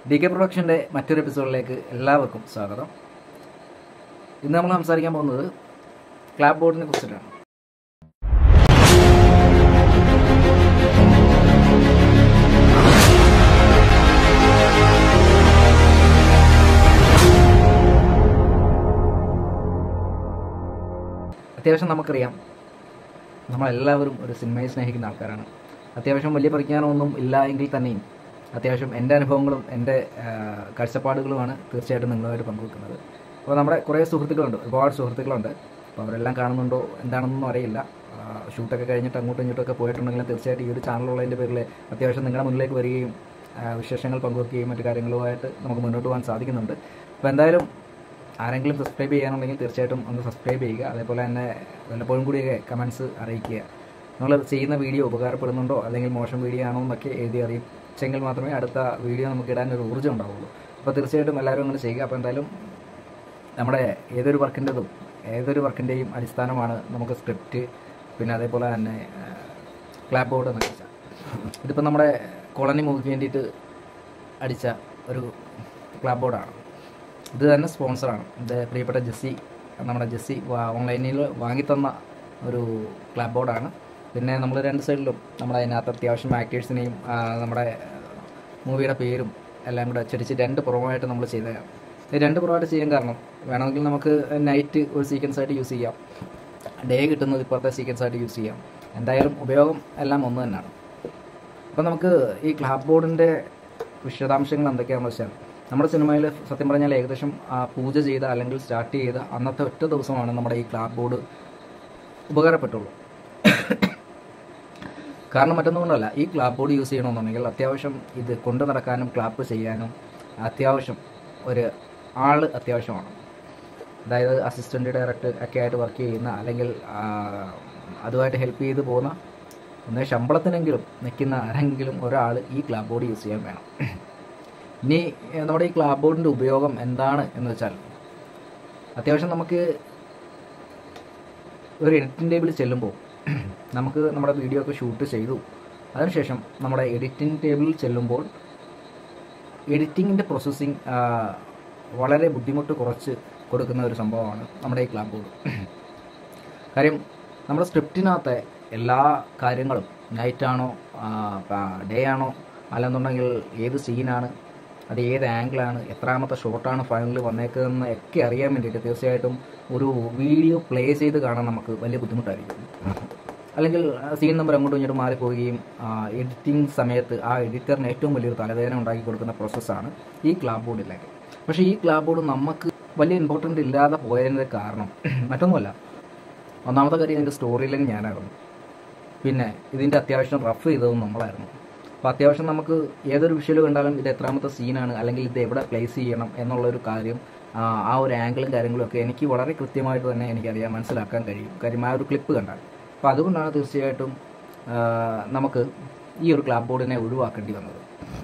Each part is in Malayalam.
ഡി കെ പ്രൊഡക്ഷൻ്റെ മറ്റൊരു എപ്പിസോഡിലേക്ക് എല്ലാവർക്കും സ്വാഗതം ഇന്ന് നമ്മൾ സംസാരിക്കാൻ പോകുന്നത് ക്ലാപ്പ് ബോർഡിനെ കുറിച്ചിട്ടാണ് അത്യാവശ്യം നമുക്കറിയാം നമ്മളെല്ലാവരും ഒരു സിനിമയെ സ്നേഹിക്കുന്ന ആൾക്കാരാണ് അത്യാവശ്യം വലിയ പഠിക്കാനൊന്നും ഇല്ല എങ്കിൽ തന്നെയും അത്യാവശ്യം എൻ്റെ അനുഭവങ്ങളും എൻ്റെ ആ, കാഴ്ചപ്പാടുകളുമാണ് തീർച്ചയായിട്ടും നിങ്ങളുമായിട്ട് പങ്കുവെക്കുന്നത് അപ്പോൾ നമ്മുടെ കുറേ സുഹൃത്തുക്കളുണ്ട് ഒരുപാട് സുഹൃത്തുക്കളുണ്ട് അപ്പോൾ അവരെല്ലാം കാണുന്നുണ്ടോ എന്താണെന്നൊന്നും അറിയില്ല ആ, ഷൂട്ടൊക്കെ കഴിഞ്ഞിട്ട് അങ്ങോട്ടും ഇങ്ങോട്ടൊക്കെ പോയിട്ടുണ്ടെങ്കിലും തീർച്ചയായിട്ടും ഈ ഒരു ചാനലുള്ളതിൻ്റെ പേരിൽ അത്യാവശ്യം നിങ്ങളുടെ മുന്നിലേക്ക് വരികയും ആ, വിശേഷങ്ങൾ പങ്കുവെക്കുകയും മറ്റു കാര്യങ്ങളുമായിട്ട് നമുക്ക് മുന്നോട്ട് പോകാൻ സാധിക്കുന്നുണ്ട് അപ്പോൾ എന്തായാലും ആരെങ്കിലും സബ്സ്ക്രൈബ് ചെയ്യാനുണ്ടെങ്കിൽ തീർച്ചയായിട്ടും ഒന്ന് സബ്സ്ക്രൈബ് ചെയ്യുക അതേപോലെ തന്നെ വല്ലപ്പോഴും കൂടിയൊക്കെ കമൻസ് അറിയിക്കുക നമ്മൾ ചെയ്യുന്ന വീഡിയോ ഉപകാരപ്പെടുന്നുണ്ടോ അല്ലെങ്കിൽ മോശം വീഡിയോ ആണോ എന്നൊക്കെ എഴുതി അറിയിച്ചെങ്കിൽ മാത്രമേ അടുത്ത വീഡിയോ നമുക്ക് ഇടാൻ ഒരു ഊർജ്ജം ഉണ്ടാവുള്ളൂ അപ്പോൾ തീർച്ചയായിട്ടും എല്ലാവരും അങ്ങനെ ചെയ്യുക അപ്പോൾ എന്തായാലും നമ്മുടെ ഏതൊരു വർക്കിൻ്റെതും ഏതൊരു വർക്കിൻ്റെയും അടിസ്ഥാനമാണ് നമുക്ക് സ്ക്രിപ്റ്റ് പിന്നെ അതേപോലെ തന്നെ ക്ലാപ്പ് ബോർഡ് എന്നൊക്കെ വെച്ചാൽ ഇതിപ്പോൾ നമ്മുടെ കോളനി മൂവിക്ക് വേണ്ടിയിട്ട് അടിച്ച ഒരു ക്ലാപ്പ് ബോർഡാണ് ഇത് തന്നെ സ്പോൺസറാണ് ഇത് പ്രിയപ്പെട്ട ജെസ്സി നമ്മുടെ ജെസ്സി ഓൺലൈനിൽ വാങ്ങിത്തന്ന ഒരു ക്ലാപ്പ് ബോർഡാണ് പിന്നെ നമ്മൾ രണ്ട് സൈഡിലും നമ്മുടെ അതിനകത്ത് അത്യാവശ്യം ആക്ടേഴ്സിനെയും ആ, നമ്മുടെ മൂവിയുടെ പേരും എല്ലാം കൂടെ അച്ചടിച്ച് രണ്ട് പുറമായിട്ട് നമ്മൾ ചെയ്തതാണ് ഈ രണ്ട് പുറമായിട്ട് ചെയ്യാൻ കാരണം വേണമെങ്കിൽ നമുക്ക് നൈറ്റ് ഒരു സീക്വൻസ് ആയിട്ട് യൂസ് ചെയ്യാം ഡേ കിട്ടുന്നത് ഇപ്പോഴത്തെ സീക്വൻസ് ആയിട്ട് യൂസ് ചെയ്യാം എന്തായാലും ഉപയോഗം എല്ലാം ഒന്ന് തന്നെയാണ് അപ്പോൾ നമുക്ക് ഈ ക്ലാപ്പ് ബോർഡിൻ്റെ വിശദാംശങ്ങൾ എന്തൊക്കെയാണെന്ന് വെച്ചാൽ നമ്മുടെ സിനിമയിൽ സത്യം പറഞ്ഞാൽ ഏകദേശം ആ പൂജ ചെയ്ത അല്ലെങ്കിൽ സ്റ്റാർട്ട് ചെയ്ത അന്നത്തെ ഒറ്റ ദിവസമാണ് നമ്മുടെ ഈ ക്ലാപ്പ് ബോർഡ് ഉപകാരപ്പെട്ടുള്ളൂ കാരണം മറ്റൊന്നുകൊണ്ടല്ല ഈ ക്ലാപ്പ് ബോർഡ് യൂസ് ചെയ്യണമെന്നുണ്ടെങ്കിൽ അത്യാവശ്യം ഇത് കൊണ്ടു നടക്കാനും ക്ലാപ്പ് ചെയ്യാനും അത്യാവശ്യം ഒരു ആൾ അത്യാവശ്യമാണ് അതായത് അസിസ്റ്റൻ്റ് ഡയറക്ടർ ഒക്കെ ആയിട്ട് വർക്ക് ചെയ്യുന്ന അല്ലെങ്കിൽ ആ, അതുമായിട്ട് ഹെൽപ്പ് ചെയ്ത് പോകുന്ന ഒന്ന് ശമ്പളത്തിനെങ്കിലും നിൽക്കുന്ന ആരെങ്കിലും ഒരാൾ ഈ ക്ലാപ്പ് ബോർഡ് യൂസ് ചെയ്യാൻ വേണം ഇനി ഏഹ്, നമ്മുടെ ഈ ക്ലാപ്പ് ബോർഡിൻ്റെ ഉപയോഗം എന്താണ് എന്ന് വെച്ചാൽ അത്യാവശ്യം നമുക്ക് ഒരു എഡിറ്റിംഗ് ടേബിളിൽ ചെല്ലുമ്പോൾ നമുക്ക് നമ്മുടെ വീഡിയോ ഒക്കെ ഷൂട്ട് ചെയ്തു അതിനുശേഷം നമ്മുടെ എഡിറ്റിംഗ് ടേബിളിൽ ചെല്ലുമ്പോൾ എഡിറ്റിങ്ങിൻ്റെ പ്രോസസ്സിങ് വളരെ ബുദ്ധിമുട്ട് കുറച്ച് കൊടുക്കുന്ന ഒരു സംഭവമാണ് നമ്മുടെ ഈ ക്ലാപ്പ് ബോർഡ് കാര്യം നമ്മുടെ സ്ക്രിപ്റ്റിനകത്തെ എല്ലാ കാര്യങ്ങളും നൈറ്റാണോ ഡേ ആണോ അല്ലെന്നുണ്ടെങ്കിൽ ഏത് സീനാണ് അത് ഏത് ആംഗിളാണ് എത്രാമത്തെ ഷോട്ടാണ് ഫൈനലിൽ വന്നേക്കുന്നതെന്ന് ഒക്കെ അറിയാൻ വേണ്ടിയിട്ട് തീർച്ചയായിട്ടും ഒരു വീഡിയോ പ്ലേ ചെയ്ത് കാണാൻ നമുക്ക് വലിയ ബുദ്ധിമുട്ടായിരിക്കും അല്ലെങ്കിൽ സീൻ നമ്പർ അങ്ങോട്ടും ഇങ്ങോട്ടും മാറിപ്പോവുകയും എഡിറ്റിംഗ് സമയത്ത് ആ എഡിറ്ററിന് ഏറ്റവും വലിയൊരു തലവേദന ഉണ്ടാക്കി കൊടുക്കുന്ന പ്രോസസ്സാണ് ഈ ക്ലാപ്പ് ബോർഡിലേക്ക് പക്ഷേ ഈ ക്ലാപ്പ് ബോർഡ് നമുക്ക് വലിയ ഇമ്പോർട്ടൻ്റ് ഇല്ലാതെ പോയതിൻ്റെ കാരണം മറ്റൊന്നുമല്ല ഒന്നാമത്തെ കാര്യം ഇതിൻ്റെ സ്റ്റോറി ലൈൻ ഞാനായിരുന്നു പിന്നെ ഇതിൻ്റെ അത്യാവശ്യം റഫ് ചെയ്തതും നമ്മളായിരുന്നു അപ്പോൾ അത്യാവശ്യം നമുക്ക് ഏതൊരു വിഷ്വൽ കണ്ടാലും ഇത് എത്രാമത്തെ സീനാണ് അല്ലെങ്കിൽ ഇത് എവിടെ പ്ലേസ് ചെയ്യണം എന്നുള്ളൊരു കാര്യം ആ, ആ ഒരു ആംഗിളും കാര്യങ്ങളും ഒക്കെ എനിക്ക് വളരെ കൃത്യമായിട്ട് തന്നെ എനിക്കറിയാൻ മനസ്സിലാക്കാൻ കഴിയും കാര്യം ആ ഒരു ക്ലിപ്പ് കണ്ടാൽ അപ്പോൾ അതുകൊണ്ടാണ് തീർച്ചയായിട്ടും ആ, നമുക്ക് ഈ ഒരു ക്ലാപ്പ് ബോർഡിനെ ഒഴിവാക്കേണ്ടി വന്നത്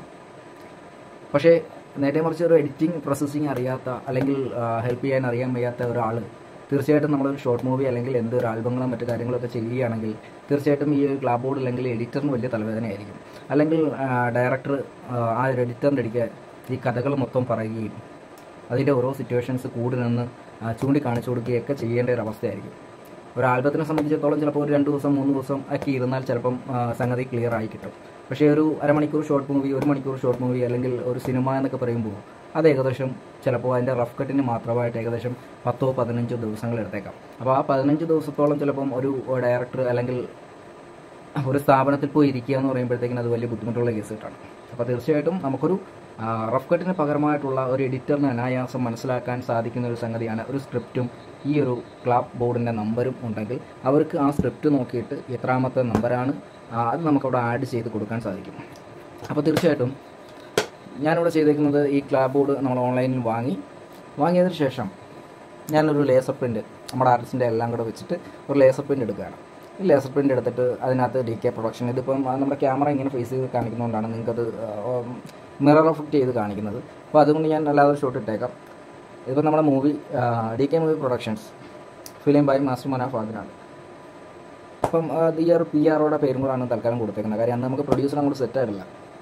പക്ഷേ നേരെ മറിച്ച് ഒരു എഡിറ്റിംഗ് പ്രോസസ്സിങ് അറിയാത്ത അല്ലെങ്കിൽ ഹെൽപ്പ് ചെയ്യാൻ അറിയാൻ വയ്യാത്ത ഒരാൾ തീർച്ചയായിട്ടും നമ്മളൊരു ഷോർട്ട് മൂവി അല്ലെങ്കിൽ എന്ത് ഒരു ആൽബങ്ങളും മറ്റു കാര്യങ്ങളൊക്കെ ചെയ്യുകയാണെങ്കിൽ തീർച്ചയായിട്ടും ഈ ഒരു ക്ലാപ്പ് ബോർഡ് അല്ലെങ്കിൽ എഡിറ്ററിന് വലിയ തലവേദനയായിരിക്കും അല്ലെങ്കിൽ ഡയറക്ടർ ആ ഒരു എഡിറ്ററിൻ്റെ ഇടയ്ക്ക് ഈ കഥകൾ മൊത്തം പറയുകയും അതിൻ്റെ ഓരോ സിറ്റുവേഷൻസ് കൂടി നിന്ന് ആ, ചൂണ്ടിക്കാണിച്ചു കൊടുക്കുകയൊക്കെ ചെയ്യേണ്ട ഒരു അവസ്ഥയായിരിക്കും ഒരു ആൽബത്തിനെ സംബന്ധിച്ചിടത്തോളം ചിലപ്പോൾ ഒരു രണ്ട് ദിവസം മൂന്ന് ദിവസം ഒക്കെ ഇരുന്നാൽ ചിലപ്പം ആ, സംഗതി ക്ലിയർ ആയി കിട്ടും പക്ഷേ ഒരു അരമണിക്കൂർ ഷോർട്ട് മൂവി ഒരു മണിക്കൂർ ഷോർട്ട് മൂവി അല്ലെങ്കിൽ ഒരു സിനിമ എന്നൊക്കെ പറയുമ്പോൾ അത് ഏകദേശം ചിലപ്പോൾ അതിൻ്റെ റഫ് കട്ടിന് മാത്രമായിട്ട് ഏകദേശം പത്തോ പതിനഞ്ചോ ദിവസങ്ങൾ എടുത്തേക്കാം അപ്പോൾ ആ പതിനഞ്ച് ദിവസത്തോളം ചിലപ്പം ഒരു ഡയറക്ടർ അല്ലെങ്കിൽ ഒരു സ്ഥാപനത്തിൽ പോയി ഇരിക്കുക എന്ന് പറയുമ്പോഴത്തേക്കിനും അത് വലിയ ബുദ്ധിമുട്ടുള്ള കേസ് കിട്ടാണ് അപ്പോൾ തീർച്ചയായിട്ടും നമുക്കൊരു ആ, റഫ് കട്ടിന് പകരമായിട്ടുള്ള ഒരു എഡിറ്ററിന് അനായാസം മനസ്സിലാക്കാൻ സാധിക്കുന്ന ഒരു സംഗതിയാണ് ഒരു സ്ക്രിപ്റ്റും ഈ ഒരു ക്ലാപ്പ് ബോർഡിൻ്റെ നമ്പരും ഉണ്ടെങ്കിൽ അവർക്ക് ആ സ്ക്രിപ്റ്റ് നോക്കിയിട്ട് എത്രാമത്തെ നമ്പറാണ് ആ, അത് നമുക്കവിടെ ആഡ് ചെയ്ത് കൊടുക്കാൻ സാധിക്കും അപ്പോൾ തീർച്ചയായിട്ടും ഞാനിവിടെ ചെയ്തേക്കുന്നത് ഈ ക്ലാപ്പ് ബോർഡ് നമ്മൾ ഓൺലൈനിൽ വാങ്ങി വാങ്ങിയതിന് ശേഷം ഞാനൊരു ലേസർ പ്രിൻ്റ് നമ്മുടെ ആർട്ടിസ്റ്റിൻ്റെ എല്ലാം കൂടെ വെച്ചിട്ട് ഒരു ലേസർ പ്രിൻ്റ് എടുക്കുകയാണ് ഈ ലേസർ പ്രിൻ്റ് എടുത്തിട്ട് അതിനകത്ത് ഡി കെ പ്രൊഡക്ഷൻ ഇതിപ്പം ആ, നമ്മുടെ ക്യാമറ ഇങ്ങനെ ഫേസ് ചെയ്ത് കാണിക്കുന്നതുകൊണ്ടാണ് നിങ്ങൾക്കത് മിറർ എഫക്റ്റ് ചെയ്ത് കാണിക്കുന്നത് അപ്പോൾ അതുകൊണ്ട് ഞാൻ അല്ലാതെ ഒരു ഷോട്ട് ഇട്ടേക്കാം ഇതിപ്പോൾ നമ്മുടെ movie D K movie productions film by master Manaf ആദിനാണ് അപ്പം അത് ഈ ഒരു പി ആറോടെ പേരും കൂടാണ് തൽക്കാലം കൊടുത്തേക്കുന്നത് കാര്യം അന്ന് നമുക്ക് പ്രൊഡ്യൂസർ അങ്ങോട്ട് സെറ്റ് ആയിട്ടില്ല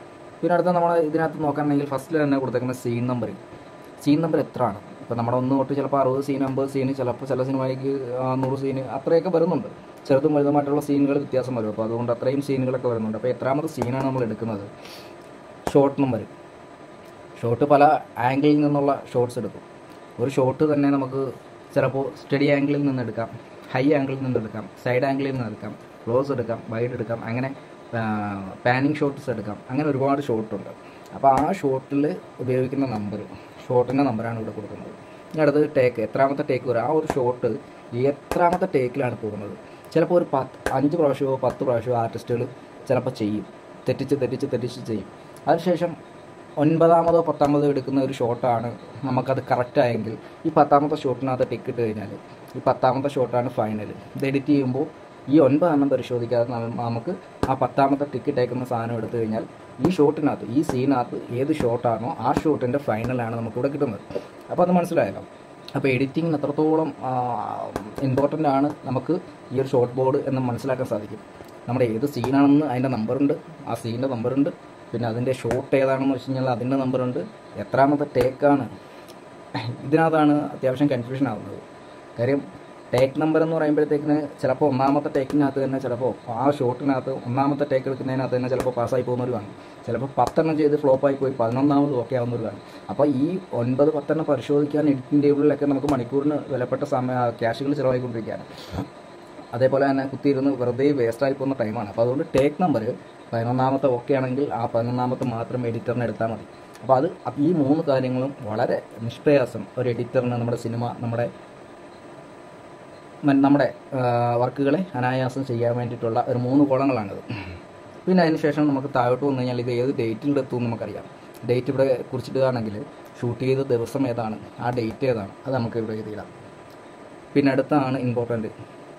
പിന്നെ അടുത്ത നമ്മൾ ഇതിനകത്ത് നോക്കുകയാണെങ്കിൽ ഫസ്റ്റിൽ തന്നെ കൊടുത്തേക്കുന്ന സീൻ നമ്പർ സീൻ നമ്പർ എത്ര ആണ് ഇപ്പോൾ നമ്മുടെ ഒന്ന് തൊട്ട് ചിലപ്പോൾ അറുപത് സീൻ അമ്പത് സീന് ചിലപ്പോൾ ചില സിനിമയ്ക്ക് ആ, നൂറ് സീന് അത്രയൊക്കെ വരുന്നുണ്ട് ചെറുതും വലുതുമായിട്ടുള്ള സീനുകൾ വ്യത്യാസം വരും അപ്പോൾ അതുകൊണ്ട് അത്രയും സീനുകളൊക്കെ വരുന്നുണ്ട് അപ്പോൾ എത്രാമത്തെ സീനാണ് നമ്മൾ എടുക്കുന്നത് ഷോർട്ട് നമ്പർ ഷോട്ട് പല ആംഗിളിൽ നിന്നുള്ള ഷോട്ട്സ് എടുക്കും ഒരു ഷോട്ട് തന്നെ നമുക്ക് ചിലപ്പോൾ സ്റ്റഡി ആംഗിളിൽ നിന്ന് എടുക്കാം ഹൈ ആംഗിളിൽ നിന്ന് എടുക്കാം സൈഡ് ആംഗിളിൽ നിന്ന് എടുക്കാം ക്ലോസ് എടുക്കാം വൈഡ് എടുക്കാം അങ്ങനെ പാനിങ് ഷോട്ട്സ് എടുക്കാം അങ്ങനെ ഒരുപാട് ഷോട്ടുണ്ട് അപ്പോൾ ആ ഷോട്ടിൽ ഉപയോഗിക്കുന്ന നമ്പർ ഷോട്ടിൻ്റെ നമ്പറാണ് ഇവിടെ കൊടുക്കുന്നത് ഇനി അടുത്തത് ടേക്ക് എത്രാമത്തെ ടേക്ക് വരും ആ ഒരു ഷോട്ട് എത്രാമത്തെ ടേക്കിലാണ് പോകുന്നത് ചിലപ്പോൾ ഒരു പത്ത് അഞ്ച് പ്രാവശ്യമോ പത്ത് പ്രാവശ്യമോ ആർട്ടിസ്റ്റുകൾ ചിലപ്പോൾ ചെയ്യും തെറ്റിച്ച് തെറ്റിച്ച് തെറ്റിച്ച് ചെയ്യും അതിനുശേഷം ഒൻപതാമതോ പത്താമതോ എടുക്കുന്ന ഒരു ഷോട്ടാണ് നമുക്കത് കറക്റ്റ് ആയെങ്കിൽ ഈ പത്താമത്തെ ഷോട്ടിനകത്ത് ടിക്കറ്റ് കഴിഞ്ഞാൽ ഈ പത്താമത്തെ ഷോട്ടാണ് ഫൈനൽ ഇത് എഡിറ്റ് ചെയ്യുമ്പോൾ ഈ ഒൻപതെണ്ണം പരിശോധിക്കാതെ നമ്മ- നമുക്ക് ആ പത്താമത്തെ ടിക്കറ്റ് അയക്കുന്ന സാധനം എടുത്തു കഴിഞ്ഞാൽ ഈ ഷോട്ടിനകത്ത് ഈ സീനകത്ത് ഏത് ഷോട്ടാണോ ആ ഷോട്ടിൻ്റെ ഫൈനലാണ് നമുക്കിവിടെ കിട്ടുന്നത് അപ്പോൾ അത് മനസ്സിലായല്ലോ അപ്പോൾ എഡിറ്റിംഗ് എത്രത്തോളം ഇമ്പോർട്ടൻ്റ് ആണ് നമുക്ക് ഈ ഒരു ഷോർട്ട് ബോർഡ് എന്ന് മനസ്സിലാക്കാൻ സാധിക്കും നമ്മുടെ ഏത് സീനാണെന്ന് അതിൻ്റെ നമ്പറുണ്ട് ആ സീനിൻ്റെ നമ്പറുണ്ട് പിന്നെ അതിൻ്റെ ഷോട്ട് ഏതാണെന്ന് വെച്ച് കഴിഞ്ഞാൽ അതിൻ്റെ നമ്പറുണ്ട് എത്രാമത്തെ ടേക്കാണ് ഇതിനകത്താണ് അത്യാവശ്യം കൺഫ്യൂഷൻ ആവുന്നത് കാര്യം ടേക്ക് നമ്പർ എന്ന് പറയുമ്പോഴത്തേക്കിന് ചിലപ്പോൾ ഒന്നാമത്തെ ടേക്കിനകത്ത് തന്നെ ചിലപ്പോൾ ആ ഷോട്ടിനകത്ത് ഒന്നാമത്തെ ടേക്ക് എടുക്കുന്നതിനകത്ത് തന്നെ ചിലപ്പോൾ പാസ്സായി പോകുന്നവർ കാണും ചിലപ്പോൾ പത്തെണ്ണം ചെയ്ത് ഫ്ലോപ്പായി പോയി പതിനൊന്നാമത് ഓക്കെ ആവുന്നവർ കാണും അപ്പോൾ ഈ ഒൻപത് പത്തെണ്ണം പരിശോധിക്കാൻ എഡിറ്റിംഗ് ടേബിളിലൊക്കെ നമുക്ക് മണിക്കൂറിന് വിലപ്പെട്ട സമയ ക്യാഷുകൾ ചിലവായിക്കൊണ്ടിരിക്കുകയാണ് അതേപോലെ തന്നെ കുത്തിയിരുന്ന് വെറുതെ വേസ്റ്റായി പോകുന്ന ടൈമാണ് അപ്പോൾ അതുകൊണ്ട് ടേക്ക് നമ്പർ പതിനൊന്നാമത്തെ ഓക്കെ ആണെങ്കിൽ ആ പതിനൊന്നാമത്തെ മാത്രം എഡിറ്ററിന് എടുത്താൽ മതി അപ്പോൾ അത് അപ്പ ഈ മൂന്ന് കാര്യങ്ങളും വളരെ നിഷ്പ്രയാസം ഒരു എഡിറ്ററിന് നമ്മുടെ സിനിമ നമ്മുടെ മൻ- നമ്മുടെ വർക്കുകളെ അനായാസം ചെയ്യാൻ വേണ്ടിയിട്ടുള്ള ഒരു മൂന്ന് കോളങ്ങളാണിത് പിന്നെ അതിന് ശേഷം നമുക്ക് താഴോട്ട് വന്നു കഴിഞ്ഞാൽ ഇത് ഏത് ഡേറ്റിൽ എത്തും എന്ന് നമുക്കറിയാം ഡേറ്റ് ഇവിടെ കുറിച്ചിടുകയാണെങ്കിൽ ഷൂട്ട് ചെയ്ത ദിവസം ഏതാണ് ആ ഡേറ്റ് ഏതാണ് അത് നമുക്ക് ഇവിടെ എഴുതിയിടാം പിന്നെ അടുത്താണ് important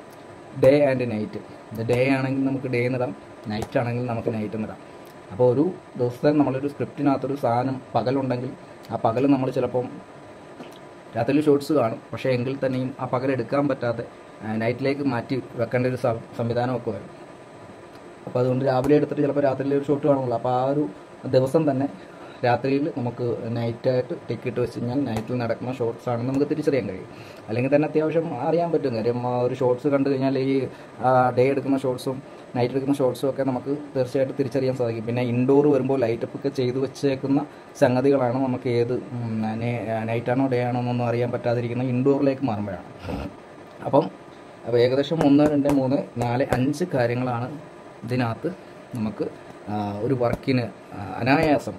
day and night day ആണെങ്കിൽ നമുക്ക് ഡേ എന്നിടാം നൈറ്റ് ആണെങ്കിൽ നമുക്ക് നൈറ്റ് എന്നിടാം അപ്പോൾ ഒരു ദിവസത്തെ നമ്മളൊരു സ്ക്രിപ്റ്റിനകത്തൊരു സാധനം പകലുണ്ടെങ്കിൽ ആ പകൽ നമ്മൾ ചിലപ്പം രാത്രി ഷോട്ട്സ് കാണും പക്ഷേ എങ്കിൽ തന്നെയും ആ പകൽ എടുക്കാൻ പറ്റാതെ ആ, നൈറ്റിലേക്ക് മാറ്റി വെക്കേണ്ട ഒരു സം- സംവിധാനമൊക്കെ വരും അപ്പോൾ അതുകൊണ്ട് രാവിലെ എടുത്തിട്ട് ചിലപ്പോൾ രാത്രിയിൽ ഒരു ഷോട്ട് കാണുള്ളൂ അപ്പോൾ ആ ഒരു ദിവസം തന്നെ രാത്രിയിൽ നമുക്ക് നൈറ്റായിട്ട് ടിക്കറ്റ് വെച്ച് കഴിഞ്ഞാൽ നൈറ്റിൽ നടക്കുന്ന ഷോർട്സ് ആണെന്ന് നമുക്ക് തിരിച്ചറിയാൻ കഴിയും അല്ലെങ്കിൽ തന്നെ അത്യാവശ്യം അറിയാൻ പറ്റും കാര്യം ആ ഒരു ഷോർട്സ് കണ്ടു കഴിഞ്ഞാൽ ഈ ഡേ എടുക്കുന്ന ഷോർട്സും നൈറ്റ് എടുക്കുന്ന ഷോർട്സും ഒക്കെ നമുക്ക് തീർച്ചയായിട്ടും തിരിച്ചറിയാൻ സാധിക്കും പിന്നെ ഇൻഡോർ വരുമ്പോൾ ലൈറ്റപ്പ് ഒക്കെ ചെയ്തു വെച്ചേക്കുന്ന സംഗതികളാണ് നമുക്ക് ഏത് നൈറ്റാണോ ഡേ ആണോ എന്നൊന്നും അറിയാൻ പറ്റാതിരിക്കുന്ന ഇൻഡോറിലേക്ക് മാറുമ്പോഴാണ് അപ്പം അപ്പോൾ ഏകദേശം ഒന്ന് രണ്ട് മൂന്ന് നാല് അഞ്ച് കാര്യങ്ങളാണ് ഇതിനകത്ത് നമുക്ക് ആ, ഒരു വർക്കിന് ആ, അനായാസം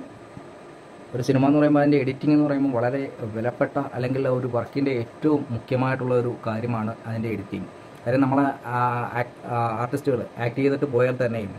ഒരു സിനിമ എന്ന് പറയുമ്പോൾ അതിൻ്റെ എഡിറ്റിംഗ് എന്ന് പറയുമ്പോൾ വളരെ വിലപ്പെട്ട അല്ലെങ്കിൽ ഒരു വർക്കിൻ്റെ ഏറ്റവും മുഖ്യമായിട്ടുള്ള ഒരു കാര്യമാണ് അതിൻ്റെ എഡിറ്റിംഗ് കാര്യം നമ്മളെ ആർട്ടിസ്റ്റുകൾ ആക്ട് ചെയ്തിട്ട് പോയാൽ തന്നെയും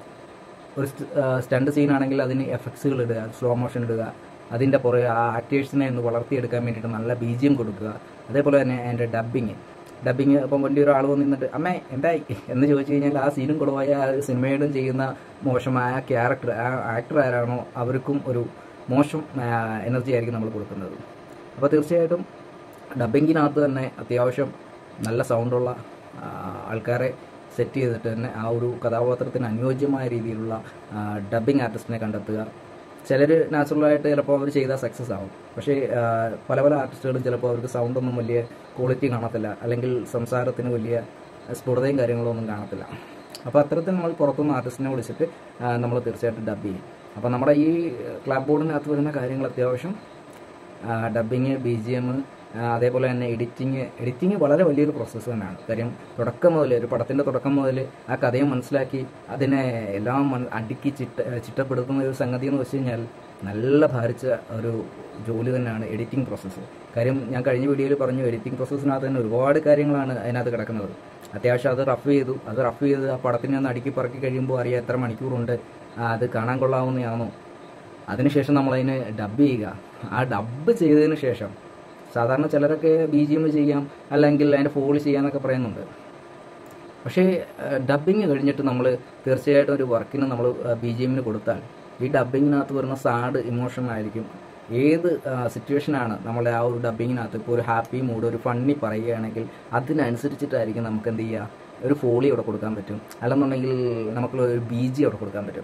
ഒരു സ്റ്റണ്ട് സീനാണെങ്കിൽ അതിന് എഫക്ട്സുകൾ ഇടുക സ്ലോ മോഷൻ ഇടുക അതിൻ്റെ പുറകെ ആ ആക്ടേഴ്സിനെ ഒന്ന് വളർത്തിയെടുക്കാൻ വേണ്ടിയിട്ട് നല്ല ബി ജി എം കൊടുക്കുക അതേപോലെ തന്നെ അതിൻ്റെ ഡബ്ബിങ് ഡബ്ബിങ് ഇപ്പം വലിയ ഒരാൾ വന്ന് നിന്നിട്ട് അമ്മേ എന്തായി എന്ന് ചോദിച്ചു കഴിഞ്ഞാൽ ആ സീനും കുളവായ ആ സിനിമയിലും ചെയ്യുന്ന മോശമായ ക്യാരക്ടർ ആ ആക്ടർ ആരാണോ അവർക്കും ഒരു മോശം എനർജി ആയിരിക്കും നമ്മൾ കൊടുക്കുന്നത് അപ്പോൾ തീർച്ചയായിട്ടും ഡബ്ബിങ്ങിനകത്ത് തന്നെ അത്യാവശ്യം നല്ല സൗണ്ടുള്ള ആ, ആൾക്കാരെ സെറ്റ് ചെയ്തിട്ട് തന്നെ ആ ഒരു കഥാപാത്രത്തിന് അനുയോജ്യമായ രീതിയിലുള്ള ഡബ്ബിംഗ് ആർട്ടിസ്റ്റിനെ കണ്ടെത്തുക ചിലർ നാച്ചുറലായിട്ട് ചിലപ്പോൾ അവർ ചെയ്താൽ സക്സസ് ആവും പക്ഷേ ആ, പല പല ആർട്ടിസ്റ്റുകളും ചിലപ്പോൾ അവർക്ക് സൗണ്ടൊന്നും വലിയ ക്വാളിറ്റി കാണത്തില്ല അല്ലെങ്കിൽ സംസാരത്തിന് വലിയ സ്ഫുടതയും കാര്യങ്ങളും ഒന്നും കാണത്തില്ല അപ്പോൾ അത്തരത്തിൽ നമ്മൾ പുറത്തുനിന്ന് ആർട്ടിസ്റ്റിനെ വിളിച്ചിട്ട് നമ്മൾ തീർച്ചയായിട്ടും ഡബ് ചെയ്യും അപ്പോൾ നമ്മുടെ ഈ ക്ലാബ് ബോർഡിനകത്ത് വരുന്ന കാര്യങ്ങൾ അത്യാവശ്യം ഡബിങ് ബി ജി എം അതേപോലെ തന്നെ എഡിറ്റിങ് എഡിറ്റിങ് വളരെ വലിയൊരു പ്രോസസ്സ് തന്നെയാണ് കാര്യം തുടക്കം മുതൽ ഒരു പടത്തിൻ്റെ തുടക്കം മുതൽ ആ കഥയെ മനസ്സിലാക്കി അതിനെ എല്ലാം മൻ- അടുക്കി ചിട്ട ചിട്ടപ്പെടുത്തുന്ന ഒരു സംഗതി എന്ന് വെച്ച് കഴിഞ്ഞാൽ നല്ല ഭാരിച്ച ഒരു ജോലി തന്നെയാണ് എഡിറ്റിംഗ് പ്രോസസ്സ് കാര്യം ഞാൻ കഴിഞ്ഞ വീഡിയോയിൽ പറഞ്ഞു എഡിറ്റിംഗ് പ്രോസസ്സിനകത്ത് തന്നെ ഒരുപാട് കാര്യങ്ങളാണ് അതിനകത്ത് കിടക്കുന്നത് അത്യാവശ്യം അത് റഫ് ചെയ്തു അത് റഫ് ചെയ്ത് ആ പടത്തിനെ ഒന്ന് അടുക്കി പറക്കി കഴിയുമ്പോൾ അറിയാം എത്ര മണിക്കൂറുണ്ട് ആ, അത് കാണാൻ കൊള്ളാവുന്നതാണോ അതിനുശേഷം നമ്മളതിനെ ഡബ് ചെയ്യുക ആ ഡബ് ചെയ്തതിന് ശേഷം സാധാരണ ചിലരൊക്കെ ബി ജി എം ചെയ്യാം അല്ലെങ്കിൽ അതിൻ്റെ ഫോള് ചെയ്യാന്നൊക്കെ പറയുന്നുണ്ട് പക്ഷേ ഡബിങ് കഴിഞ്ഞിട്ട് നമ്മൾ തീർച്ചയായിട്ടും ഒരു വർക്കിന് നമ്മൾ ബി ജി എമ്മിന് കൊടുത്താൽ ഈ ഡബിങ്ങിനകത്ത് വരുന്ന സാഡ് ഇമോഷൻ ആയിരിക്കും ഏത് സിറ്റുവേഷനാണ് നമ്മളെ ആ ഒരു ഡബിങ്ങിനകത്ത് ഇപ്പോൾ ഒരു ഹാപ്പി മൂഡ് ഒരു ഫണ്ണി പറയുകയാണെങ്കിൽ അതിനനുസരിച്ചിട്ടായിരിക്കും നമുക്ക് എന്ത് ചെയ്യുക ഒരു ഫോളി അവിടെ കൊടുക്കാൻ പറ്റും അല്ലെന്നുണ്ടെങ്കിൽ നമുക്ക് ഒരു ബി ജി അവിടെ കൊടുക്കാൻ പറ്റും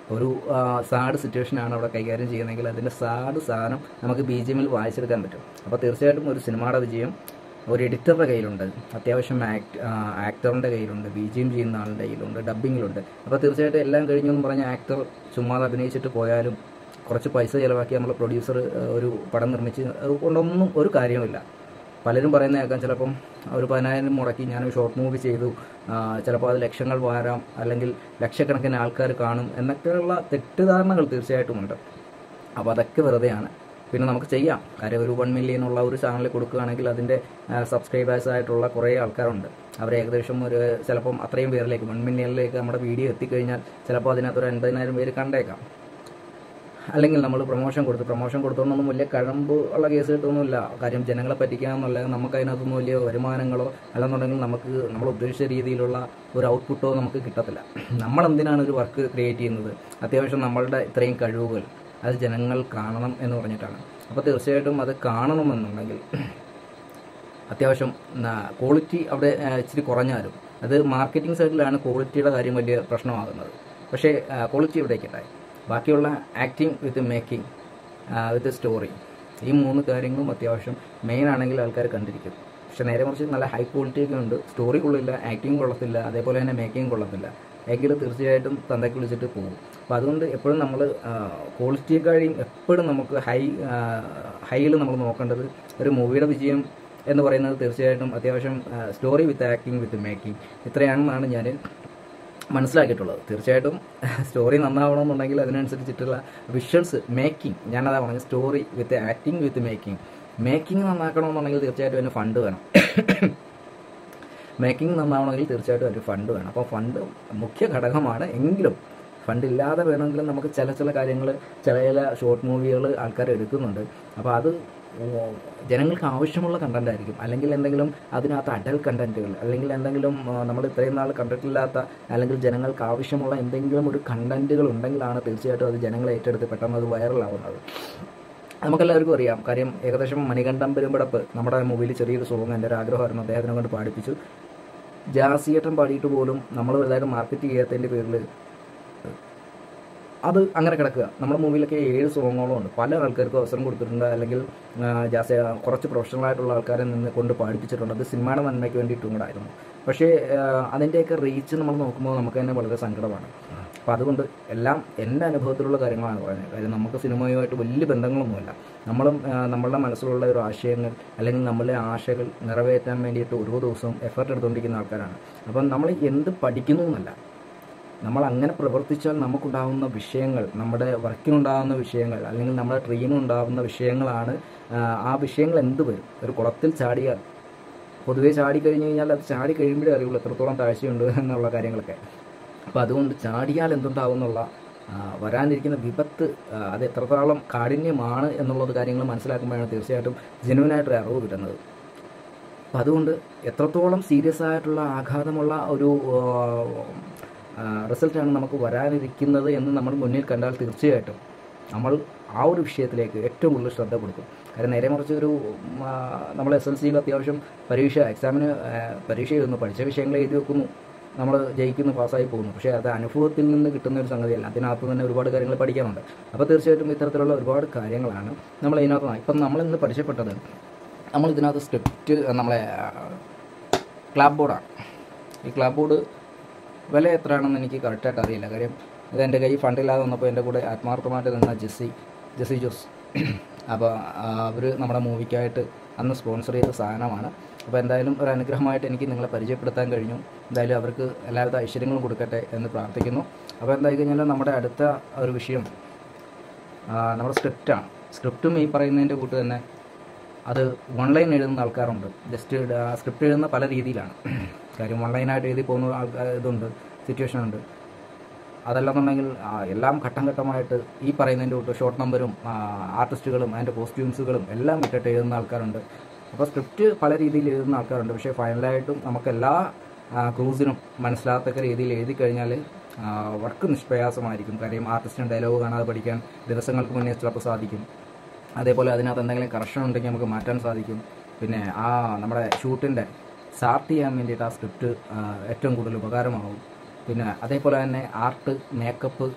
ഒരു സാഡ് സിറ്റുവേഷനാണ് അവിടെ കൈകാര്യം ചെയ്യുന്നതെങ്കിൽ അതിൻ്റെ സാഡ് സാധനം നമുക്ക് ബി ജി എമ്മിൽ വായിച്ചെടുക്കാൻ പറ്റും അപ്പോൾ തീർച്ചയായിട്ടും ഒരു സിനിമയുടെ വിജയം ഒരു എഡിറ്ററുടെ കയ്യിലുണ്ട് അത്യാവശ്യം ആക്ട് ആക്ടറിൻ്റെ കയ്യിലുണ്ട് ബി ജി എം ചെയ്യുന്ന ആളുടെ കയ്യിലുണ്ട് ഡബ്ബിങ്ങിലുണ്ട് അപ്പോൾ തീർച്ചയായിട്ടും എല്ലാം കഴിഞ്ഞു എന്ന് പറഞ്ഞ ആക്ടർ ചുമ്മാതെ അഭിനയിച്ചിട്ട് പോയാലും കുറച്ച് പൈസ ചിലവാക്കി നമ്മൾ പ്രൊഡ്യൂസർ ഒരു പടം നിർമ്മിച്ച് കൊണ്ടൊന്നും ഒരു കാര്യമില്ല പലരും പറയുന്ന കേൾക്കാം ചിലപ്പം ഒരു പതിനായിരം മുടക്കി ഞാനൊരു ഷോർട്ട് മൂവി ചെയ്തു ആ, ചിലപ്പോൾ അത് ലക്ഷങ്ങൾ വാരാം അല്ലെങ്കിൽ ലക്ഷക്കണക്കിന് ആൾക്കാർ കാണും എന്നൊക്കെയുള്ള തെറ്റിദ്ധാരണകൾ തീർച്ചയായിട്ടും ഉണ്ട് അപ്പോൾ അതൊക്കെ വെറുതെയാണ് പിന്നെ നമുക്ക് ചെയ്യാം കാര്യം ഒരു വൺ മില്യൺ ഉള്ള ഒരു ചാനൽ കൊടുക്കുകയാണെങ്കിൽ അതിൻ്റെ സബ്സ്ക്രൈബേഴ്സ് ആയിട്ടുള്ള കുറേ ആൾക്കാരുണ്ട് അവർ ഏകദേശം ഒരു ചിലപ്പം അത്രയും പേരിലേക്ക് വൺ മില്യണിലേക്ക് നമ്മുടെ വീഡിയോ എത്തിക്കഴിഞ്ഞാൽ ചിലപ്പോൾ അതിനകത്ത് ഒരു എൺപതിനായിരം പേര് കണ്ടേക്കാം അല്ലെങ്കിൽ നമ്മൾ പ്രൊമോഷൻ കൊടുത്തു പ്രൊമോഷൻ കൊടുത്തോണ്ടൊന്നും വലിയ കഴമ്പ് ഉള്ള കേസ് കിട്ടുന്നില്ല കാര്യം ജനങ്ങളെ പറ്റിക്കാമെന്നല്ല നമുക്ക് അതിനകത്തൊന്നും വലിയ വരുമാനങ്ങളോ അല്ലെന്നുണ്ടെങ്കിൽ നമുക്ക് നമ്മൾ ഉദ്ദേശിച്ച രീതിയിലുള്ള ഒരു ഔട്ട്പുട്ടോ നമുക്ക് കിട്ടത്തില്ല നമ്മൾ എന്തിനാണ് ഒരു വർക്ക് ക്രിയേറ്റ് ചെയ്യുന്നത് അത്യാവശ്യം നമ്മളുടെ ഇത്രയും കഴിവുകൾ അത് ജനങ്ങൾ കാണണം എന്ന് പറഞ്ഞിട്ടാണ് അപ്പോൾ തീർച്ചയായിട്ടും അത് കാണണമെന്നുണ്ടെങ്കിൽ അത്യാവശ്യം ക്വാളിറ്റി അവിടെ ആ, ഇച്ചിരി കുറഞ്ഞാലും അത് മാർക്കറ്റിംഗ് സൈഡിലാണ് ക്വാളിറ്റിയുടെ കാര്യം വലിയ പ്രശ്നമാകുന്നത് പക്ഷേ ക്വാളിറ്റി ഇവിടേക്കുണ്ടായി ബാക്കിയുള്ള acting with making with story ഈ മൂന്ന് കാര്യങ്ങളും അത്യാവശ്യം മെയിൻ ആണെങ്കിൽ ആൾക്കാർ കണ്ടിരിക്കും പക്ഷെ നേരെ മറിച്ച് നല്ല ഹൈ ക്വാളിറ്റി ഒക്കെ ഉണ്ട് സ്റ്റോറി കൊള്ളില്ല ആക്ടിങ് കൊള്ളത്തില്ല അതേപോലെ തന്നെ മേക്കിംഗ് കൊള്ളത്തില്ല എങ്കിൽ തീർച്ചയായിട്ടും തന്തയ്ക്ക് വിളിച്ചിട്ട് പോകും അപ്പോൾ അതുകൊണ്ട് എപ്പോഴും നമ്മൾ ക്വാളിറ്റിയെക്കാളും എപ്പോഴും നമുക്ക് ഹൈ ഹൈയിൽ നമ്മൾ നോക്കേണ്ടത് ഒരു മൂവിയുടെ വിജയം എന്ന് പറയുന്നത് തീർച്ചയായിട്ടും അത്യാവശ്യം story with acting with making ഇത്രയാണെന്നാണ് ഞാൻ മനസ്സിലാക്കിയിട്ടുള്ളത് തീർച്ചയായിട്ടും സ്റ്റോറി നന്നാവണമെന്നുണ്ടെങ്കിൽ അതിനനുസരിച്ചിട്ടുള്ള വിഷ്വൽസ് മേക്കിംഗ് ഞാനതാ പറഞ്ഞത് story with acting with making making നന്നാക്കണമെന്നുണ്ടെങ്കിൽ തീർച്ചയായിട്ടും അതിന് ഫണ്ട് വേണം മേക്കിംഗ് നന്നാവണമെങ്കിൽ തീർച്ചയായിട്ടും അതിന് ഫണ്ട് വേണം അപ്പോൾ ഫണ്ട് മുഖ്യ ഘടകമാണ് എങ്കിലും ഫണ്ട് ഇല്ലാതെ വേണമെങ്കിലും നമുക്ക് ചില ചില കാര്യങ്ങൾ ചില ചില ഷോർട്ട് മൂവികൾ ആൾക്കാർ എടുക്കുന്നുണ്ട് അപ്പോൾ അത് ഓ- ജനങ്ങൾക്ക് ആവശ്യമുള്ള കണ്ടന്റ് ആയിരിക്കും അല്ലെങ്കിൽ എന്തെങ്കിലും അതിനകത്ത് അഡൽ കണ്ടന്റുകൾ അല്ലെങ്കിൽ എന്തെങ്കിലും ആ, നമ്മൾ ഇത്രയും നാൾ കണ്ടിട്ടില്ലാത്ത അല്ലെങ്കിൽ ജനങ്ങൾക്ക് ആവശ്യമുള്ള എന്തെങ്കിലും ഒരു കണ്ടന്റുകൾ ഉണ്ടെങ്കിലാണ് തീർച്ചയായിട്ടും അത് ജനങ്ങളെ ഏറ്റെടുത്ത് പെട്ടെന്ന് അത് വൈറലാവുന്നത് നമുക്കെല്ലാവർക്കും അറിയാം കാര്യം ഏകദേശം മണികണ്ഠം പെരുമ്പടപ്പ് നമ്മുടെ മൂവിയിൽ ചെറിയൊരു സോങ് എൻ്റെ ഒരു ആഗ്രഹമായിരുന്നു അദ്ദേഹത്തിനെ കൊണ്ട് പാടിപ്പിച്ചു ജാസിയേട്ടൻ പാടിയിട്ട് പോലും നമ്മൾ വലുതായിട്ട് മാർക്കറ്റ് ചെയ്യാത്തതിൻ്റെ പേരിൽ അത് അങ്ങനെ കിടക്കുക നമ്മുടെ മൂവിയിലൊക്കെ ഏഴ് സോങ്ങോളം ഉണ്ട് പല ആൾക്കാർക്കും അവസരം കൊടുത്തിട്ടുണ്ട് അല്ലെങ്കിൽ ആ, ജാസ കുറച്ച് പ്രൊഫഷണൽ ആയിട്ടുള്ള ആൾക്കാരെ നിന്ന് കൊണ്ട് പാടിപ്പിച്ചിട്ടുണ്ട് അത് സിനിമയുടെ നന്മയ്ക്ക് വേണ്ടിയിട്ടും കൂടെ ആയിരുന്നു പക്ഷേ ആ, അതിൻ്റെയൊക്കെ റീച്ച് നമ്മൾ നോക്കുമ്പോൾ നമുക്ക് തന്നെ വളരെ സങ്കടമാണ് അപ്പോൾ അതുകൊണ്ട് എല്ലാം എൻ്റെ അനുഭവത്തിലുള്ള കാര്യങ്ങളാണ് പറയുന്നത് കാര്യം നമുക്ക് സിനിമയുമായിട്ട് വലിയ ബന്ധങ്ങളൊന്നുമില്ല നമ്മളും ആ, നമ്മളുടെ മനസ്സിലുള്ള ഒരു ആശയങ്ങൾ അല്ലെങ്കിൽ നമ്മളുടെ ആശകൾ നിറവേറ്റാൻ വേണ്ടിയിട്ട് ഓരോ ദിവസവും എഫർട്ട് എടുത്തുകൊണ്ടിരിക്കുന്ന ആൾക്കാരാണ് അപ്പം നമ്മൾ എന്ത് പഠിക്കുന്നു എന്നല്ല നമ്മൾ അങ്ങനെ പ്രവർത്തിച്ചാൽ നമുക്കുണ്ടാകുന്ന വിഷയങ്ങൾ നമ്മുടെ വർക്കിനുണ്ടാകുന്ന വിഷയങ്ങൾ അല്ലെങ്കിൽ നമ്മുടെ ട്രെയിനുണ്ടാകുന്ന വിഷയങ്ങളാണ് ആ, ആ വിഷയങ്ങൾ എന്ത് വരും ഒരു കുളത്തിൽ ചാടിയാൽ പൊതുവേ ചാടി കഴിഞ്ഞ് കഴിഞ്ഞാൽ അത് ചാടി കഴിയുമ്പോഴേ അറിയുള്ളൂ എത്രത്തോളം താഴ്ചയുണ്ട് എന്നുള്ള കാര്യങ്ങളൊക്കെ അപ്പോൾ അതുകൊണ്ട് ചാടിയാൽ എന്തുണ്ടാവും എന്നുള്ള ആ, വരാനിരിക്കുന്ന വിപത്ത് ആ, അത് എത്രത്തോളം കാഠിന്യമാണ് എന്നുള്ളത് കാര്യങ്ങൾ മനസ്സിലാക്കുമ്പോഴാണ് തീർച്ചയായിട്ടും ജെനുവിനായിട്ടൊരു അറിവ് കിട്ടുന്നത് അപ്പം അതുകൊണ്ട് എത്രത്തോളം സീരിയസ് ആയിട്ടുള്ള ആഘാതമുള്ള ഒരു റിസൾട്ടാണ് നമുക്ക് വരാനിരിക്കുന്നത് എന്ന് നമ്മൾ മുന്നിൽ കണ്ടാൽ തീർച്ചയായിട്ടും നമ്മൾ ആ ഒരു വിഷയത്തിലേക്ക് ഏറ്റവും കൂടുതൽ ശ്രദ്ധ കൊടുക്കും കാര്യം നേരെ മറിച്ച് ഒരു ഉം, ആ, നമ്മൾ എസ് എൽ സിയിൽ അത്യാവശ്യം പരീക്ഷ എക്സാമിന് ആ, പരീക്ഷ എഴുതുന്നു പഠിച്ച വിഷയങ്ങൾ എഴുതി വെക്കുന്നു നമ്മൾ ജയിക്കുന്നു പാസ്സായി പോകുന്നു പക്ഷേ അത് അനുഭവത്തിൽ നിന്ന് കിട്ടുന്ന ഒരു സംഗതിയല്ല അതിനകത്ത് തന്നെ ഒരുപാട് കാര്യങ്ങൾ പഠിക്കാനുണ്ട് അപ്പോൾ തീർച്ചയായിട്ടും ഇത്തരത്തിലുള്ള ഒരുപാട് കാര്യങ്ങളാണ് നമ്മൾ ഇതിനകത്ത് ഇപ്പം നമ്മൾ ഇന്ന് പരിചയപ്പെട്ടത് നമ്മൾ ഇതിനകത്ത് സ്ക്രിപ്റ്റ് നമ്മളെ ക്ലാബ് ബോർഡാണ് ഈ ക്ലാബ് ബോർഡ് വില എത്രയാണെന്ന് എനിക്ക് കറക്റ്റായിട്ട് അറിയില്ല കാര്യം ഇത് എൻ്റെ കൈ ഫണ്ടില്ലാതെ വന്നപ്പോൾ എൻ്റെ കൂടെ ആത്മാർത്ഥമായിട്ട് നിന്ന ജെസ്സി ജെസ്സി ജോസ് അപ്പോൾ അവർ നമ്മുടെ മൂവിക്കായിട്ട് അന്ന് സ്പോൺസർ ചെയ്ത സാധനമാണ് അപ്പോൾ എന്തായാലും ഒരു അനുഗ്രഹമായിട്ട് എനിക്ക് നിങ്ങളെ പരിചയപ്പെടുത്താൻ കഴിഞ്ഞു എന്തായാലും അവർക്ക് എല്ലാവിധ ഐശ്വര്യങ്ങളും കൊടുക്കട്ടെ എന്ന് പ്രാർത്ഥിക്കുന്നു അപ്പോൾ എന്തായി കഴിഞ്ഞാൽ നമ്മുടെ അടുത്ത ഒരു വിഷയം ആ, നമ്മുടെ സ്ക്രിപ്റ്റാണ് സ്ക്രിപ്റ്റും ഈ പറയുന്നതിൻ്റെ കൂട്ട് തന്നെ അത് ഓൺലൈൻ എഴുതുന്ന ആൾക്കാരുണ്ട് ജസ്റ്റ് സ്ക്രിപ്റ്റ് എഴുതുന്ന പല രീതിയിലാണ് കാര്യം ഓൺലൈനായിട്ട് എഴുതി പോകുന്ന ആൾക്കാർ ഇതുണ്ട് സിറ്റുവേഷൻ ഉണ്ട് അതല്ലെന്നുണ്ടെങ്കിൽ ആ, എല്ലാം ഘട്ടം ഘട്ടമായിട്ട് ഈ പറയുന്നതിൻ്റെ കൂട്ട് ഷോർട്ട് നമ്പരും ആർട്ടിസ്റ്റുകളും അതിൻ്റെ കോസ്റ്റ്യൂംസുകളും എല്ലാം ഇട്ടിട്ട് എഴുതുന്ന ആൾക്കാരുണ്ട് അപ്പോൾ സ്ക്രിപ്റ്റ് പല രീതിയിൽ എഴുതുന്ന ആൾക്കാരുണ്ട് പക്ഷേ ഫൈനലായിട്ടും നമുക്ക് എല്ലാ ക്രൂസിനും മനസ്സിലാകത്തക്ക രീതിയിൽ എഴുതി കഴിഞ്ഞാൽ വർക്ക് നിഷ്പ്രയാസമായിരിക്കും കാര്യം ആർട്ടിസ്റ്റിന് ഡയലോഗ് കാണാതെ പഠിക്കാൻ ദിവസങ്ങൾക്ക് മുന്നേ ചിലപ്പോൾ സാധിക്കും അതേപോലെ അതിനകത്ത് എന്തെങ്കിലും കറക്ഷൻ ഉണ്ടെങ്കിൽ നമുക്ക് മാറ്റാൻ സാധിക്കും പിന്നെ ആ നമ്മുടെ ഷൂട്ടിൻ്റെ സ്റ്റാർട്ട് ചെയ്യാൻ വേണ്ടിയിട്ട് ആ സ്ക്രിപ്റ്റ് ഏറ്റവും കൂടുതൽ ഉപകാരമാവും പിന്നെ അതേപോലെ തന്നെ ആർട്ട് മേക്കപ്പ്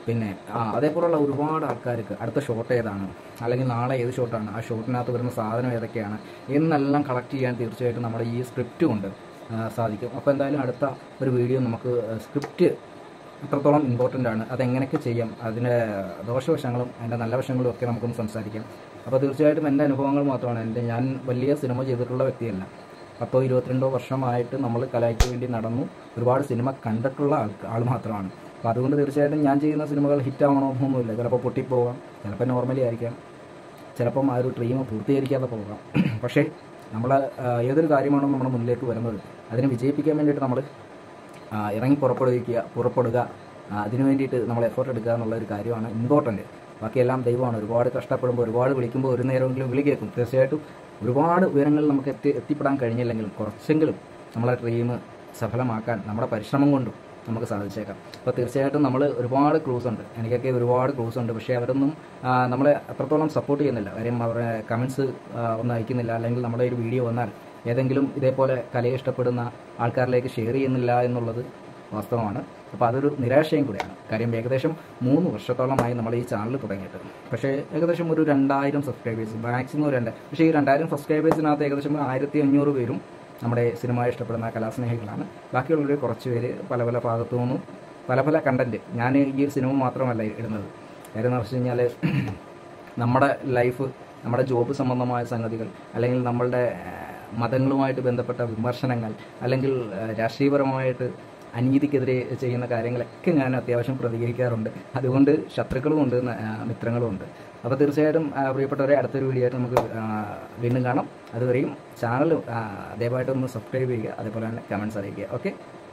പിന്നെ ആ അതേപോലുള്ള ഒരുപാട് ആൾക്കാർക്ക് അടുത്ത ഷോട്ട് ഏതാണ് അല്ലെങ്കിൽ നാളെ ഏത് ഷോട്ടാണ് ആ ഷോട്ടിനകത്ത് വരുന്ന സാധനം ഏതൊക്കെയാണ് എന്നെല്ലാം കളക്ട് ചെയ്യാൻ തീർച്ചയായിട്ടും നമ്മുടെ ഈ സ്ക്രിപ്റ്റ് കൊണ്ട് ആ, സാധിക്കും അപ്പോൾ എന്തായാലും അടുത്ത ഒരു വീഡിയോ നമുക്ക് സ്ക്രിപ്റ്റ് എത്രത്തോളം ഇമ്പോർട്ടൻ്റ് ആണ് അതെങ്ങനെയൊക്കെ ചെയ്യാം അതിൻ്റെ ദോഷവശങ്ങളും അതിൻ്റെ നല്ല വശങ്ങളും ഒക്കെ നമുക്കൊന്ന് സംസാരിക്കാം അപ്പോൾ തീർച്ചയായിട്ടും എൻ്റെ അനുഭവങ്ങൾ മാത്രമാണ് എൻ്റെ ഞാൻ വലിയ സിനിമ ചെയ്തിട്ടുള്ള വ്യക്തിയല്ല പത്തോ ഇരുപത്തിരണ്ടോ വർഷമായിട്ട് നമ്മൾ കലയ്ക്ക് വേണ്ടി നടന്നു ഒരുപാട് സിനിമ കണ്ടിട്ടുള്ള ആൾ ആൾ മാത്രമാണ് അപ്പോൾ അതുകൊണ്ട് തീർച്ചയായിട്ടും ഞാൻ ചെയ്യുന്ന സിനിമകൾ ഹിറ്റ് ആവണമെന്നൊന്നുമില്ല ചിലപ്പോൾ പൊട്ടിപ്പോകാം ചിലപ്പോൾ നോർമലി ആയിരിക്കാം ചിലപ്പം ആ ഒരു ഡ്രീം പൂർത്തീകരിക്കാതെ പോകാം പക്ഷേ നമ്മൾ ഏതൊരു കാര്യമാണോ നമ്മുടെ മുന്നിലേക്ക് വരുന്നത് അതിനെ വിജയിപ്പിക്കാൻ വേണ്ടിയിട്ട് നമ്മൾ ആ, ഇറങ്ങി പുറപ്പെടുവിക്കുക പുറപ്പെടുക ആ, അതിനു വേണ്ടിയിട്ട് നമ്മൾ എഫേർട്ട് എടുക്കുക എന്നുള്ള ഒരു കാര്യമാണ് ഇമ്പോർട്ടൻറ്റ് ബാക്കിയെല്ലാം ദൈവമാണ് ഒരുപാട് കഷ്ടപ്പെടുമ്പോൾ ഒരുപാട് വിളിക്കുമ്പോൾ ഒരു നേരമെങ്കിലും വിളി കേൾക്കും തീർച്ചയായിട്ടും ഒരുപാട് ഉയരങ്ങളിൽ നമുക്ക് എത്തി എത്തിപ്പെടാൻ കഴിഞ്ഞില്ലെങ്കിലും കുറച്ചെങ്കിലും നമ്മളെ ഡ്രീം സഫലമാക്കാൻ നമ്മുടെ പരിശ്രമം കൊണ്ടും നമുക്ക് സാധിച്ചേക്കാം അപ്പോൾ തീർച്ചയായിട്ടും നമ്മൾ ഒരുപാട് ക്രൂസ് ഉണ്ട് എനിക്കൊക്കെ ഒരുപാട് ക്രൂസ് ഉണ്ട് പക്ഷേ അവരൊന്നും ആ, നമ്മളെ അത്രത്തോളം സപ്പോർട്ട് ചെയ്യുന്നില്ല കാര്യം അവരുടെ കമൻസ് ഒന്നും അയക്കുന്നില്ല അല്ലെങ്കിൽ നമ്മുടെ ഒരു വീഡിയോ വന്നാൽ ഏതെങ്കിലും ഇതേപോലെ കലയെ ഇഷ്ടപ്പെടുന്ന ആൾക്കാരിലേക്ക് ഷെയർ ചെയ്യുന്നില്ല എന്നുള്ളത് വാസ്തവമാണ് അപ്പോൾ അതൊരു നിരാശയും കൂടിയാണ് കാര്യം ഏകദേശം മൂന്ന് വർഷത്തോളമായി നമ്മൾ ഈ ചാനൽ തുടങ്ങിയിട്ട് പക്ഷേ ഏകദേശം ഒരു രണ്ടായിരം സബ്സ്ക്രൈബേഴ്സ് മാക്സിമം രണ്ട് പക്ഷേ ഈ രണ്ടായിരം സബ്സ്ക്രൈബേഴ്സിനകത്ത് ഏകദേശം ഒരു ആയിരത്തി അഞ്ഞൂറ് പേരും നമ്മുടെ സിനിമ ഇഷ്ടപ്പെടുന്ന കലാസ്നേഹികളാണ് ബാക്കിയുള്ളവർ കുറച്ച് പേര് പല പല ഭാഗത്തു നിന്നും പല പല കണ്ടന്റ് ഞാൻ ഈ ഒരു സിനിമ മാത്രമല്ല ഇടുന്നത് കാര്യം എന്ന് വെച്ച് കഴിഞ്ഞാൽ നമ്മുടെ ലൈഫ് നമ്മുടെ ജോബ് സംബന്ധമായ സംഗതികൾ അല്ലെങ്കിൽ നമ്മളുടെ ആ, മതങ്ങളുമായിട്ട് ബന്ധപ്പെട്ട വിമർശനങ്ങൾ അല്ലെങ്കിൽ ആ, രാഷ്ട്രീയപരമായിട്ട് അനീതിക്കെതിരെ ചെയ്യുന്ന കാര്യങ്ങളൊക്കെ ഞാൻ അത്യാവശ്യം പ്രതികരിക്കാറുണ്ട് അതുകൊണ്ട് ശത്രുക്കളുമുണ്ട് ന- ആ, മിത്രങ്ങളുമുണ്ട് അപ്പോൾ തീർച്ചയായിട്ടും ആ, പ്രിയപ്പെട്ടവരെ അടുത്തൊരു വീഡിയോ ആയിട്ട് നമുക്ക് ആ, വീണ്ടും കാണാം അതുവരെയും ചാനൽ ദയവായിട്ടൊന്ന് സബ്സ്ക്രൈബ് ചെയ്യുക അതേപോലെ തന്നെ കമൻറ്റ്സ് അറിയിക്കുക ഓക്കെ